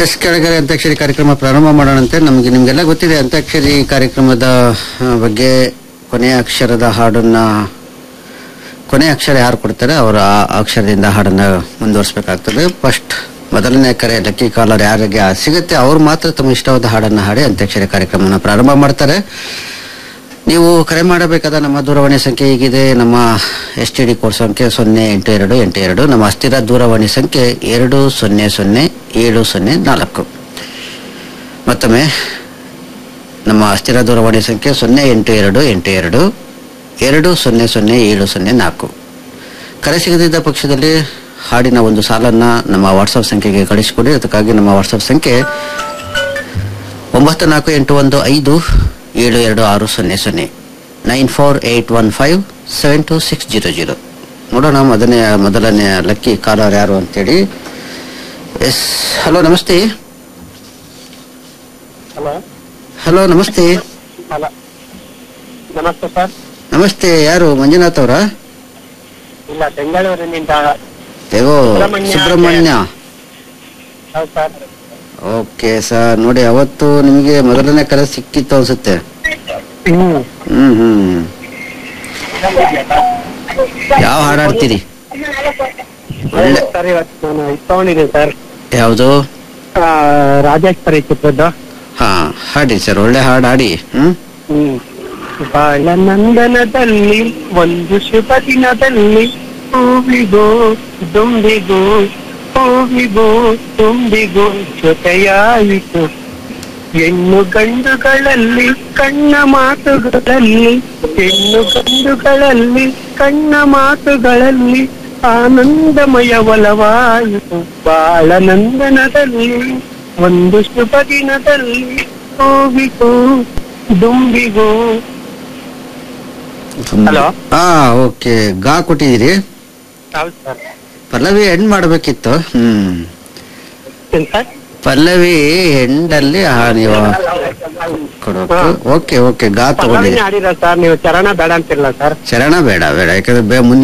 S ಕೆಳಗಡೆ ಅಂತ್ಯಾಕ್ಷರಿ ಕಾರ್ಯಕ್ರಮ ಪ್ರಾರಂಭ ಮಾಡೋಣಂತೆ ನಮಗೆ ನಿಮಗೆಲ್ಲ ಗೊತ್ತಿದೆ ಅಂತ್ಯಾಕ್ಷರಿ ಕಾರ್ಯಕ್ರಮದ ಆ, ಬಗ್ಗೆ ಕೊನೆಯ ಅಕ್ಷರದ ಹಾಡನ್ನ ಕೊನೆಯ ಅಕ್ಷರ ಯಾರು ಕೊಡ್ತಾರೆ ಅವರು ಆ ಅಕ್ಷರದಿಂದ ಹಾಡನ್ನ ಮುಂದುವರಿಸಬೇಕಾಗ್ತದೆ ಫಸ್ಟ್ ಮೊದಲನೇ ಕರೆ ಲಕ್ಕಿ ಕಾಲರ್ ಯಾರಿಗೆ ಸಿಗುತ್ತೆ ಅವ್ರು ಮಾತ್ರ ತಮ್ಮ ಇಷ್ಟವಾದ ಹಾಡನ್ನ ಹಾಡಿ ಅಂತ್ಯಾಕ್ಷರಿ ಕಾರ್ಯಕ್ರಮನ ಪ್ರಾರಂಭ ಮಾಡ್ತಾರೆ ನೀವು ಕರೆ ಮಾಡಬೇಕಾದ ನಮ್ಮ ದೂರವಾಣಿ ಸಂಖ್ಯೆ ಹೀಗಿದೆ ನಮ್ಮ ಎಸ್ ಟಿ ಡಿ ಕೋಡ್ ಸಂಖ್ಯೆ ಸೊನ್ನೆ ಎಂಟು ಎರಡು ಎಂಟು ಎರಡು ನಮ್ಮ ಅಸ್ಥಿರ ದೂರವಾಣಿ ಸಂಖ್ಯೆ ಎರಡು ಸೊನ್ನೆ ಸೊನ್ನೆ ಏಳು ಸೊನ್ನೆ ನಾಲ್ಕು ಮತ್ತೊಮ್ಮೆ ನಮ್ಮ ಅಸ್ಥಿರ ದೂರವಾಣಿ ಸಂಖ್ಯೆ ಸೊನ್ನೆ ಎಂಟು ಎರಡು ಎಂಟು ಎರಡು ಎರಡು ಸೊನ್ನೆ ಸೊನ್ನೆ ಏಳು ಸೊನ್ನೆ ನಾಲ್ಕು ಕರೆ ಸಿಗದಿದ್ದ ಪಕ್ಷದಲ್ಲಿ ಹಾಡಿನ ಒಂದು ಸಾಲನ್ನ ನಮ್ಮ ವಾಟ್ಸಪ್ ಸಂಖ್ಯೆಗೆ ಕಳಿಸಿಕೊಡಿ ಅದಕ್ಕಾಗಿ ನಮ್ಮ ವಾಟ್ಸಪ್ ಸಂಖ್ಯೆ ಒಂಬತ್ತು ನಾಲ್ಕು ಎಂಟು ಒಂದು ಐದು ಏಳು ಎರಡು ಆರು ಸೊನ್ನೆ ಸೊನ್ನೆ nine four eight one five seven two six zero zero ನೋಡೋಣ ಮೊದಲನೇ ಮೊದಲನೇ ಲಕ್ಕಿ ಕಾಲರ್ ಯಾರು ಅಂತೇಳಿ ಎಸ್ ಹಲೋ ನಮಸ್ತೆ ಹಲೋ ಹಲೋ ನಮಸ್ತೆ ಹಲೋ ನಮಸ್ತೆ ಸರ್ ನಮಸ್ತೆ ಯಾರು ಮಂಜುನಾಥ್ ಅವರ ಇಲ್ಲ ಬೆಂಗಳೂರಿನಿಂದ ದೇವೋ ಸುಬ್ರಹ್ಮಣ್ಯ. ಸುಬ್ರಹ್ಮಣ್ಯ ಹೌದು ಸರ್ ಓಕೆ ಸರ್ ನೋಡಿ ಅವತ್ತು ನಿಮಗೆ ಮೊದಲನೇ ಕರೆ ಸಿಕ್ಕಿತ್ತು ಅನ್ಸುತ್ತೆ ಹ್ಮ್ ಹ್ಮ್ ಹ್ಮ್ ಯಾವ ಹಾಡು ಹಾಡ್ತೀರಿ ಒಳ್ಳೆ ಸರ್ ಇವತ್ತು ನಾನು ಇಟ್ಕೊಂಡಿದ್ದೀನಿ ಸರ್ ಯಾವುದು ಆ, ರಾಜೇಶ್ವರಿ ಚಿತ್ರದ್ದು ಹಾ ಹಾಡಿ ಸರ್ ಒಳ್ಳೆ ಹಾಡು ಹಾಡಿ ಹ್ಮ್ ಹ್ಮ್ ಬಾಳ ನಂದನದಲ್ಲಿ ಒಂದು ಶುಭ ದಿನದಲ್ಲಿ ಹೂವಿಗೋ ದುಂಬಿಗೋ ಹೂವಿಗೋ ತುಂಬಿಗೋ ಜೊತೆಯಾಯಿತು ಹೆಣ್ಣು ಗಂಡುಗಳಲ್ಲಿ ಕಣ್ಣ ಮಾತುಗಳಲ್ಲಿ ಹೆಣ್ಣು ಗಂಡುಗಳಲ್ಲಿ ಕಣ್ಣ ಮಾತುಗಳಲ್ಲಿ ಆನಂದಮಯ ಒಲವಾಯಿತು ಬಾಳ ನಂದನದಲ್ಲಿ ಒಂದು ಶುಭ ದಿನದಲ್ಲಿ ಹೂವಿಗೋ ದುಂಬಿಗೋ ಹಲೋ ಹಾ ಓಕೆ ಗಾ ಕೊಟ್ಟಿದ್ದೀರಿ ಹೌದು ಸರ್ ಪಲ್ಲವಿ ಹೆಣ್ ಮಾಡ್ಬೇಕಿತ್ತು ಹ್ಮ್ ಏನ್ ಸರ್ ಪಲ್ಲವಿ ಹೆಂಡಲ್ಲಿ ಹಾ ನೀವು ಕೊಡೋಕೆ ಓಕೆ ಓಕೆ ಗಾ ತಗೊಂಡಿದ್ದೀರಿ ಪಲ್ಲವಿನೇ ಆಡಿರ ಸರ್ ನೀವು ಚರಣ ಬೇಡ ಅಂತಿರಲ್ಲ ಸರ್ ಚರಣ ಬೇಡ ಬೇಡ ಯಾಕಂದ್ರೆ ಬೇ- ಮುಂದೆ